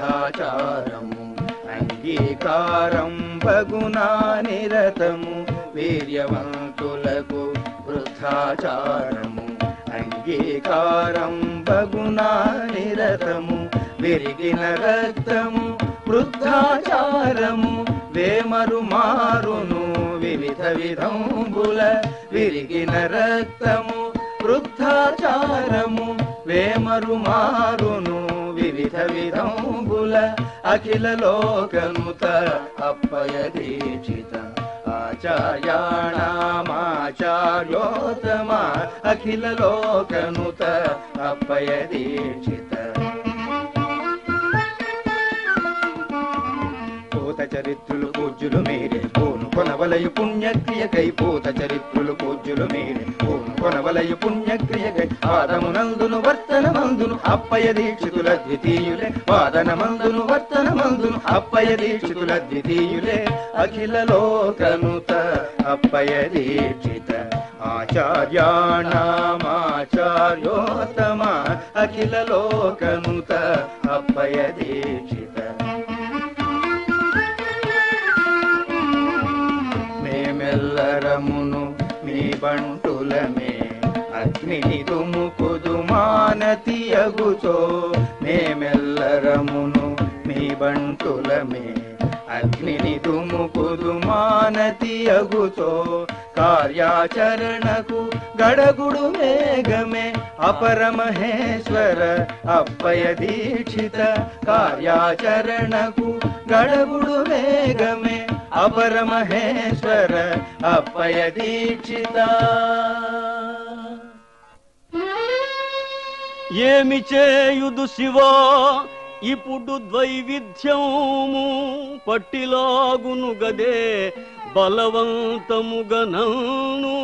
వృద్ధాచారము అంగీకారం బగునా నిరతము వీర్యవంతులకు వృద్ధాచారము అంగీకారం బగునా నిరతము విరిగిన రక్తము వృద్ధాచారము వేమరు మారును వివిధ విధంబుల విరిగిన రక్తము వృద్ధాచారము వేమరు మారును వివిధ విధంబుల అఖిల లోకనుత అప్పయ దీక్షిత ఆచార్యాణమాచార్యోత్తమ అఖిల లోకనుత అప్పయ దీక్షిత పూత చరిత్రులు పూజ్యులు మీరే పూను కొనవలయు పుణ్యక్రియకై పూత చరిత్రులు పూజ్యులు మీరే పూను కొనవలయు పుణ్యక్రియకై వాదమునందును వర్తనమందును అప్పయ దీక్షితుల ద్వితీయులే వాదనమందును వర్తనమందును అప్పయ దీక్షితుల ద్వితీయులే అఖిల లోకనుత అప్పయ దీక్షిత ఆచార్యాణమాచార్యోత్తమ అఖిల లోకనుత అప్పయ దీక్షిత మేమెల్లరమును మీ బంటులమే అగ్నిని తుముకుదు మానతి అగుచో మేమెల్లరమును మీ బంటులమే అగ్నిని తుముకుదు మానతి అగుచో కార్యాచరణకు గడగుడు మేఘమే అపరమహేశ్వర అప్పయ దీక్షిత కార్యాచరణకు గడగుడు మేఘమే అపరమహేశ్వర అప్పయ దీక్షిత ఏమి చేయుదు శివా ఇప్పుడు ద్వైవిధ్యము పట్టిలాగును గదే బలవంతముగనను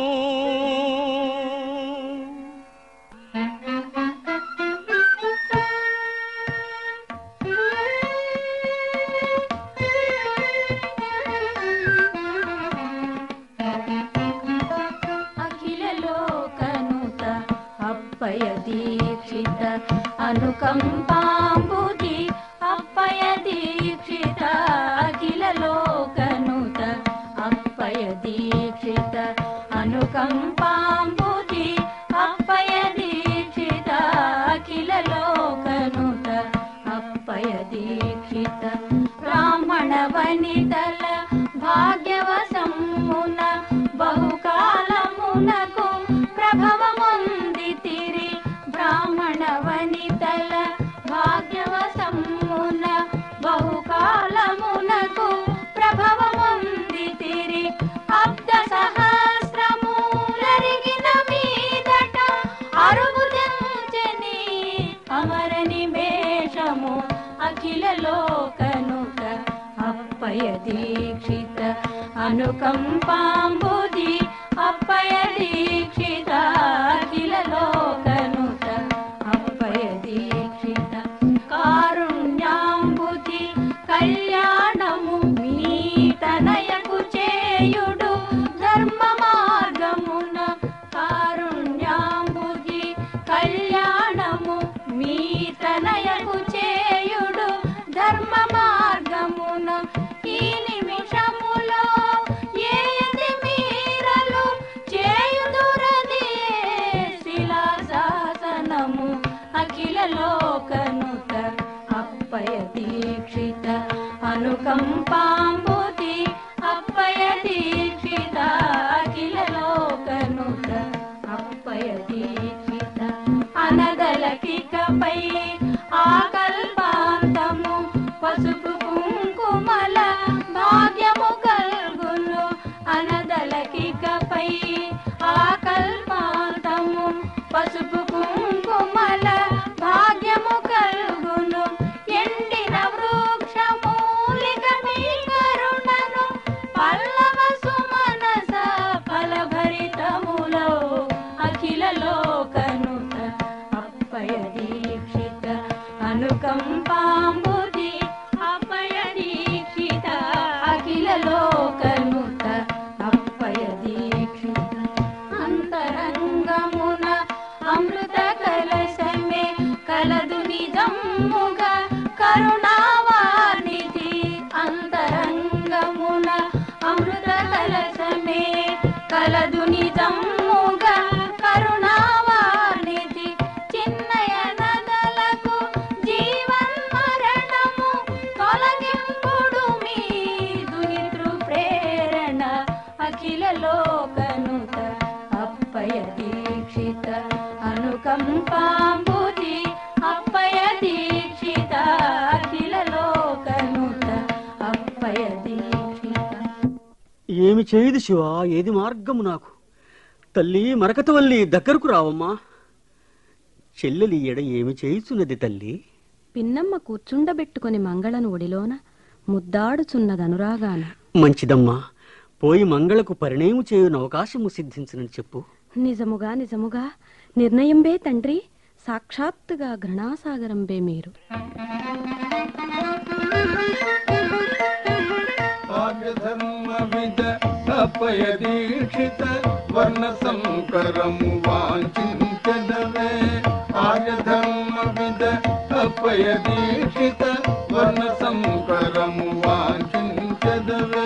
అఖిల లోకనుత అప్పయ దీక్షిత అనుకంపాంబుది అప్పయ దీక్షిత అఖిల లోకనుత అప్పయ దీక్షిత అనుకంపాంబుది అప్పయ దీక్షిత అఖిల లోకనుత అప్పయ దీక్షిత బ్రాహ్మణ వనితల భాగ్యవసమున బహుకాలమునకు ప్రభవముందితిరి బ్రాహ్మణ వనితల భాగ్యవసమున బహుకాలమునకు ప్రభవముందితిరి అబ్ద సహస్రమూలరిగిన మీదట అరుగుదంచని అమరని మేషము అఖిల లోకనుక అప్పయ దీక్షిత అనుకంపాంబుది అప్పయ దీక్షిత అఖిల లోకనుత అప్పయ దీక్షిత కారుణ్యాంబుది కళ్యాణము మీ తనయకు చేయుడు ధర్మ మార్గమున కారుణ్యాంబుది కళ్యాణము మీ తనయకు చేయుడు ధర్మ మార్గమున ఈ నిమిషములో ఏది మీరలు చేయుదురది శిలా శాసనము అఖిల లోకనుత అప్పయ దీక్షిత అనుకంపాంబుది అప్పయ దీక్షిత అఖిల లోకనుత అప్పయ దీక్షిత అనదలకికపై ఆకల్పాంతము పసుపు కుంకుమల భాగ్యము కల్గును అనదలకికపై ఆకల్పాంతము పసుపు కుంకుమల భాగ్యము కల్గును ఎండిన వృక్షమూలిక మీ కరుణ కలదు నిజముగా కరుణావానిధి చిన్నయ నదలకు జీవన్మరణము తొలగింపుడు మీదునితృ ప్రేరణ అఖిల లోకనుత అప్పయ దీక్షిత అనుకంపాంబుధి అప్పయ దీక్షిత అఖిల లోకనుత అప్పయ దీక్షిత ఏమి చేయదు శివ ఏది మార్గము నాకు తల్లి మరకతవల్లి దగ్గరకు రావమ్మా చెల్లెలి ఎడ ఏమి చేయుచున్నది తల్లి పిన్నమ్మ కూర్చుండబెట్టుకొని మంగళను ఒడిలోన ముద్దాడుచున్నదనురాగాన మంచిదమ్మా పోయి మంగళకు పరిణయము చేయున అవకాశము సిద్ధించునని చెప్పు నిజముగా నిజముగా నిర్ణయంబే తండ్రి సాక్షాత్తుగా ఘృణాసాగరంబే మీరు ధర్మవిద అపయ దీక్షిత వర్ణ సంకరము వాంఛించదవే ఆర్య ధర్మవిద అపయ దీక్షిత వర్ణ సంకరము వాంఛించదవే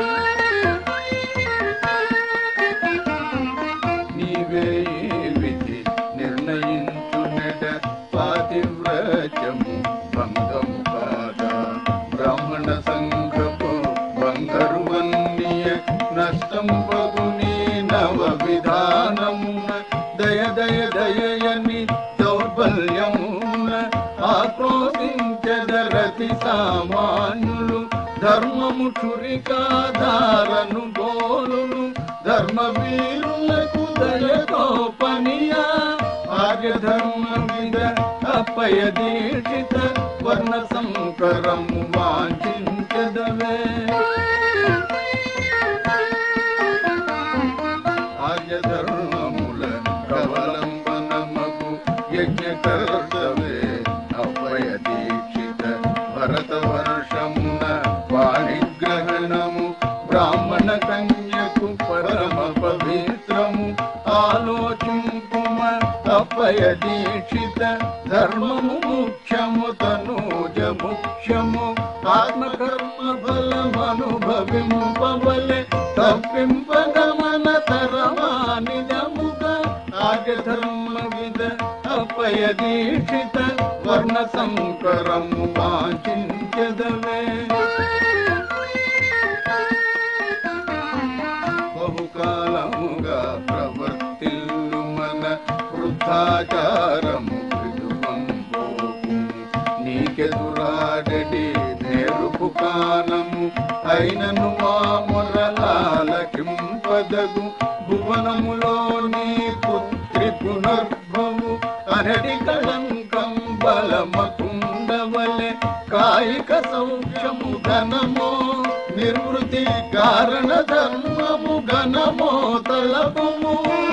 నీవే ఈ విధి నిర్ణయించునట పాతివ్రత్యము భంగము కాదా బ్రాహ్మణ సంఘపు బంగారు వన్య నష్టం బగుని నవ విధానమున దయ దయ దయయని దౌర్బల్యమున ఆక్రోశించదరతి సామాన్యులు ధర్మము క్షురికాధారను గోలును ధర్మ వీరులకు దయతో పనియా ఆర్య ధర్మ విద అపయ దీక్షిత వర్ణ సంకరము వాంఛించదవే ఆర్య ధర్మముల ప్రవలంబనమగు యజ్ఞ కర్తవే అపయ దీక్షిత భరత వర్షమున వాణిగ్రహణము బ్రాహ్మణ కన్యకు పరమ పవిత్రము ఆలోచింపుమ అపయ దీక్షిత ధర్మము ముఖ్యము తనూజ ముఖ్యము ఆత్మకర్మ ఫలమనుభవింపవలె తప్పింపగమన తరమానిజముగా ఆర్య ధర్మ విద అపయ దీక్షిత వర్ణ సంకరము వాంఛించదవే బహుకాలముగా ప్రవర్తిల్లు మన వృద్ధాచారము విడువంబోకుము నీకెదురాడడి నేరుపు కానము అయినను మామరలాలకింపదగు భువనములోని పుత్రి పునర్భవు అనడి కళంకం బలమకుండవలె కాయిక సౌఖ్యము ఘనమో నిర్వృతి కారణ ధర్మము ఘనమో తలపుము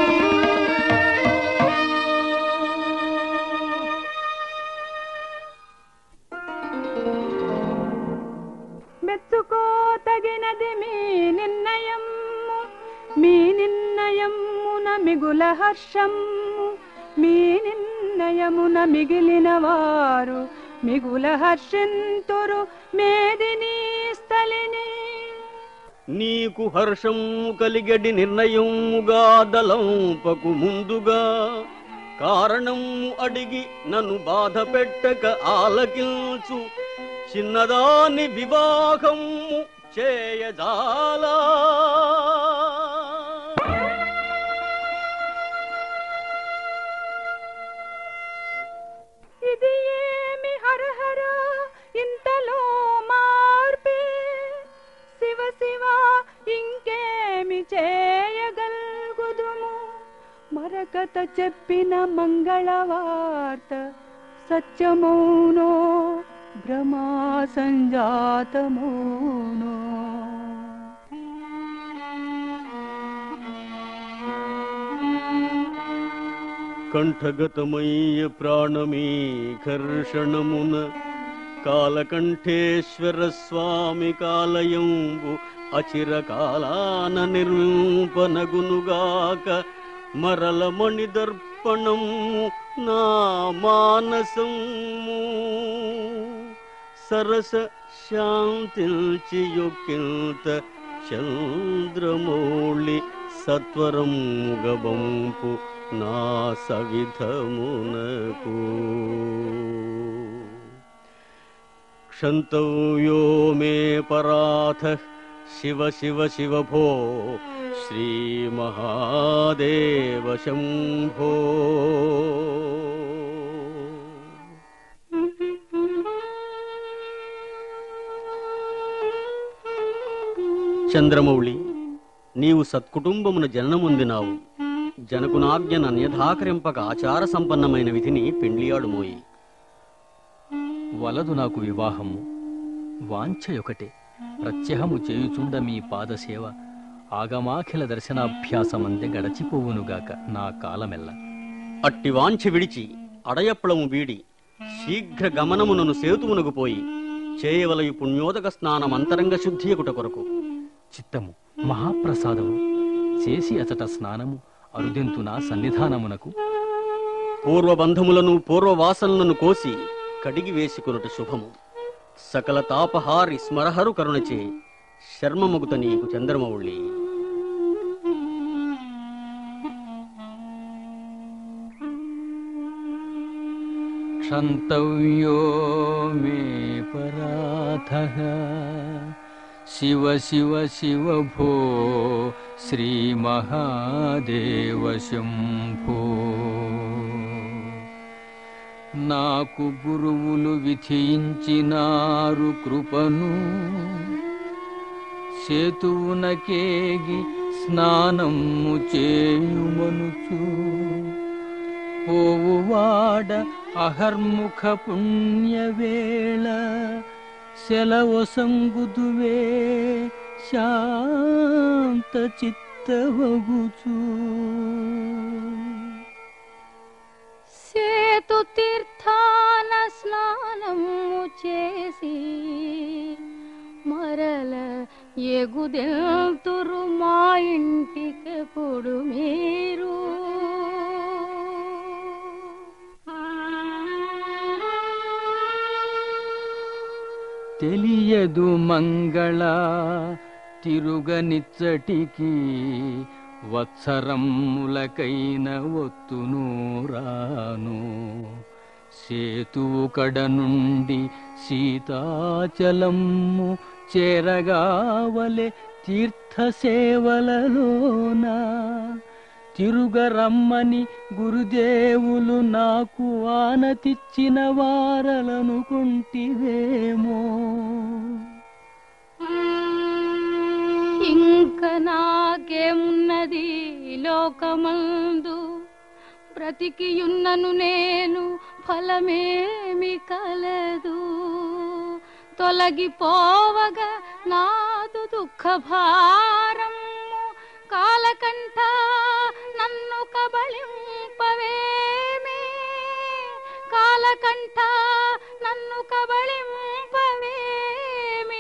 మెచ్చుకో తగినది మీ నిర్ణయము మీ నిర్ణయమున మిగుల హర్షము మీ నిర్ణయమున మిగిలిన వారు మిగుల హర్షింతురు మేదిని స్థలిని నీకు హర్షం కలిగడి నిర్ణయముగా దలంపకు ముందుగా కారణము అడిగి నన్ను బాధ పెట్టక ఆలకించు చిన్నదాని వివాహము చేయజాలా ఇది ఏమి హరహర ఇంతలో మార్పే శివ శివ ఇంకేమి చేయగల్గుదుము మరకత చెప్పిన మంగళవార్త సత్యమౌనో భ్రమా సంజాతమౌనో కంఠగతమయ్య ప్రాణమీ ఘర్షణమున కాలకంఠేశ్వర స్వామి కాలయంబు అచిర కాలాన నిర్వింపనగునుగాక మరల మణిదర్పణము నా మానసము సరస శాంతించి యొక్కింత చంద్రమౌళి సత్వరం ముగబంపు నా సవిధమునకు क्षन्तव्यो मे पराथः शिव शिव शिव भो श्रीमहादेव शम्भो చంద్రమౌళి నీవు సత్కుటుంబమున జననముందినావు జనకునాజ్ఞను అన్యథాకరింపక ఆచార సంపన్నమైన విధిని పెండ్లియాడుమోయి వలదు నాకు వివాహము వాంఛయొకటే ప్రత్యహము చేయుచుండ మీ పాదసేవ ఆగమాఖిల దర్శనాభ్యాసమందే గడచిపోవునుగాక నా కాలమెల్ల అట్టి వాంఛ విడిచి అడయప్పళము వీడి శీఘ్ర గమనమునను సేతువునకు పోయి చేయవలయు పుణ్యోదక స్నానం అంతరంగ శుద్ధియకుట కొరకు చిత్తము మహాప్రసాదము చేసి అచట స్నానము అరుదెంతునా సన్నిధానమునకు పూర్వబంధములను పూర్వవాసనలను కోసి కడిగి వేసుకున్నట శుభము సకల తాపహారి స్మరహరు కరుణచే శర్మముగుత నీకు చంద్రమౌళి क्षन्तव्यो मे पराथः शिव शिव शिव भो श्रीमहादेव शम्भो నాకు గురువులు విధించినారు కృపను సేతువునకేగి స్నానము చేయుమనుచు పోవువాడ అహర్ముఖ పుణ్యవేళ సెలవు సంగుదువే శాంత చిత్తవగుచూ సేతు తీర్థాన స్నానము చేసి మరల ఎగుదెల్తురు మా ఇంటికెప్పుడు మీరు తెలియదు మంగళ తిరుగనిచ్చటికి వత్సరములకైన ఒత్తును రాను సేతువు కడ నుండి సీతాచలము చేరగావలె తీర్థసేవలలోన తిరుగరమ్మని గురుదేవులు నాకు ఆనతిచ్చిన వారలనుకుంటివేమో ఇంక నాకేమున్నది లోకమందు బ్రతికియున్నను నేను ఫలమేమి కలదు తొలగిపోవగా నాదు దుఃఖ భారము కాలకంఠ నన్ను కబళింపవేమి కాలకంఠ నన్ను కబళింపవేమి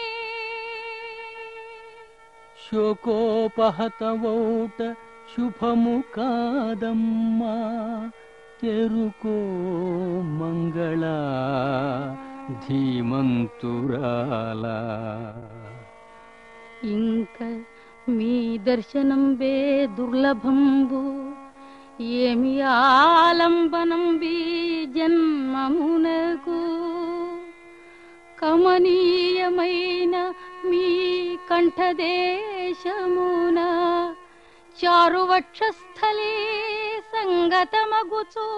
శోకోపహతవౌట శుభము కాదమ్మా తెరుకో మంగళ ధీమంతురాలా ఇంక మీ దర్శనం బే దుర్లభంబు ఏమి ఆలంబనం బీ జన్మమునకు కమనీయమైన మీ కంఠదేశమున చారువక్షస్థలే సంగతమగుచు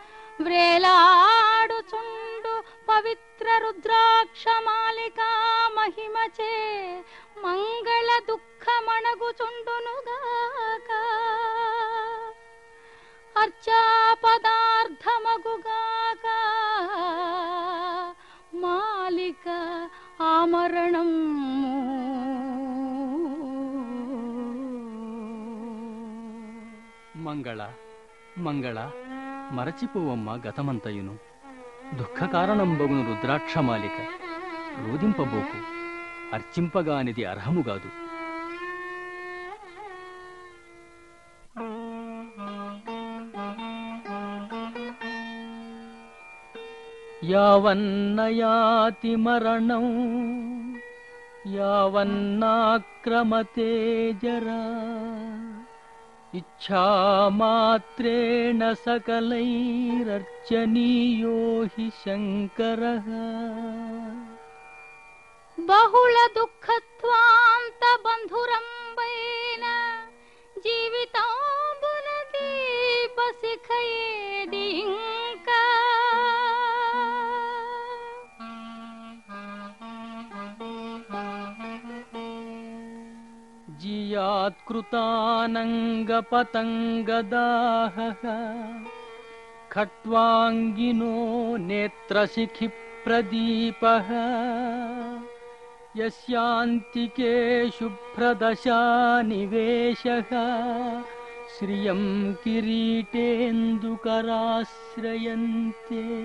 వ్రేలాడుచుండు పవిత్ర రుద్రాక్షమాలికా మహిమచే మంగళ దుఃఖమణగుచుండునుగాక అర్చా పదార్థమగుగాక మాలిక ఆమరణం మంగళ మంగళ మరచిపోవమ్మ గతమంతయును దుఃఖ కారణం బగును రుద్రాక్షమాలిక రోదింపబోకు అర్చింపగానిది అర్హముగాదు యావన్నయాతి మరణం యావన్నాక్రమతే జరా इच्छामात्रेण सकलैरर्चनीयो हि शङ्करः బహుళ దుఃఖత్వాంత బంధురంబైన జీవితాంబుల దీపశిఖయేది ఇంకా जियात्कृतानङ्गपतङ्गदाहः खट्वाङ्गिनो नेत्रशिखिप्रदीपः यस्यान्तिके शुभ्रदशानिवेशः श्रियं किरीटेन्दुकराश्रयन्ते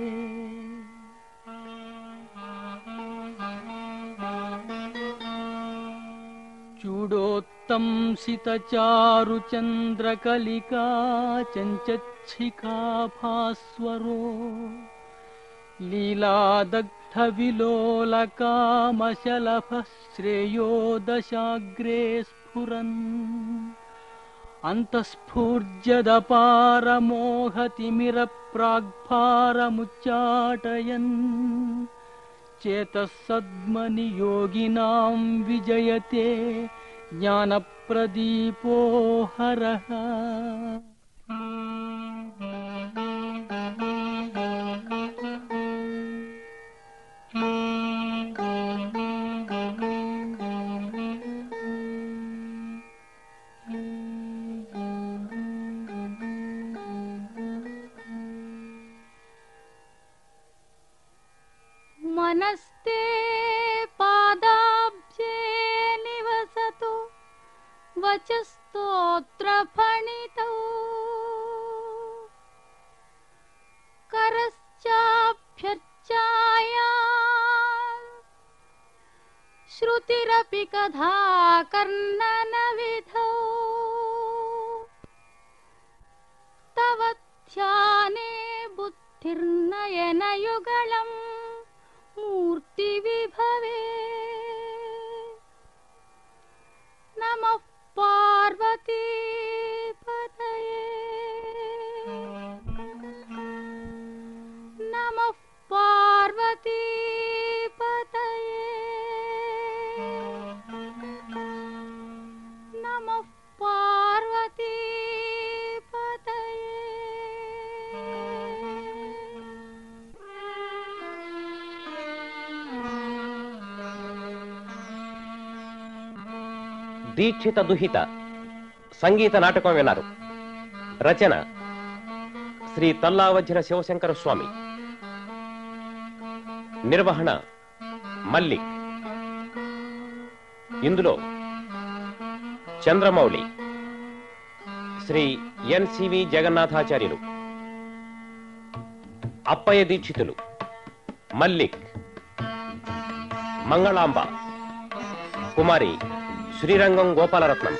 चूडोत्तंसितचारुचन्द्रकलिका चञ्चच्छिखाभास्वरो लीलादग्धविलोलकामशलभः श्रेयो दशाग्रे स्फुरन् अन्तःस्फूर्जदपारमोहतिमिरप्राग्भारमुच्चाटयन् चेतः सद्मनि योगिनां विजयते ज्ञानप्रदीपो हरः మనస్తే పాదాబ్జే నివసతు వచస్తోత్ర ఫణితౌ करश्चाभ्यर्चाया श्रुतिरपि कथा कर्णनविधौ तव ध्याने बुद्धिर्नयनयुगलम् मूर्तिविभवे नमः पार्वती नमः पार्वती नमः पार्वती దీక్షిత దుహిత సంగీత నాటకం విన్నారు రచన శ్రీ తల్లావజ్ర శివశంకర స్వామి నిర్వహణ మల్లిక్ ఇందులో చంద్రమౌళి శ్రీ ఎన్సివి జగన్నాథాచార్యులు అప్పయ్య దీక్షితులు మల్లిక్ మంగళాంబ కుమారి శ్రీరంగం గోపాలరత్నం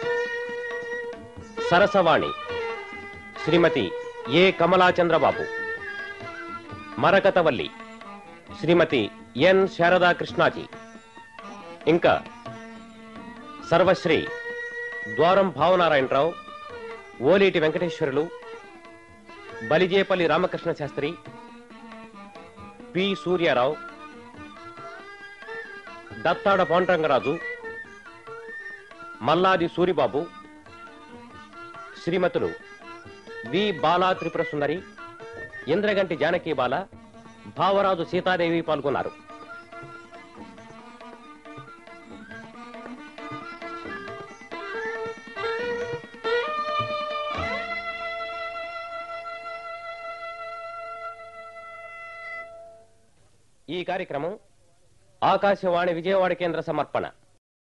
సరసవాణి శ్రీమతి ఏ కమలాచంద్రబాబు మరకతవల్లి శ్రీమతి ఎన్ శారదా కృష్ణాజీ ఇంకా సర్వశ్రీ ద్వారం భావనారాయణరావు ఓలేటి వెంకటేశ్వరులు బలిజేపల్లి రామకృష్ణ శాస్త్రి పి సూర్యారావు దత్తాడ పాండురంగరాజు మల్లాది సూరిబాబు శ్రీమతులు వి బాలా త్రిపుర సుందరి ఇంద్రగంటి జానకి బాల భావరాజు సీతాదేవి పాల్గొన్నారు ఈ కార్యక్రమం ఆకాశవాణి విజయవాడ కేంద్ర సమర్పణ